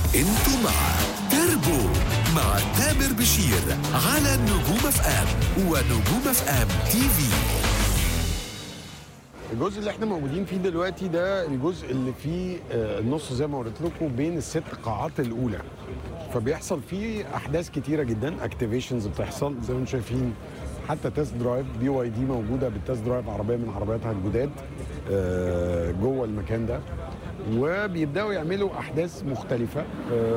انتوا مع تربو مع تامر بشير على نجوم اف ام ونجوم اف ام تي في الجزء اللي احنا موجودين فيه دلوقتي ده الجزء اللي فيه آه، النص زي ما قلت لكم بين الست قاعات الاولى فبيحصل فيه احداث كتيره جدا اكتيفيشنز بتحصل زي ما انتم شايفين حتى تيست درايف بي واي دي موجوده بالتيست درايف عربيه من عربياتها الجداد آه، جوه المكان ده وبيبداوا يعملوا احداث مختلفه آه،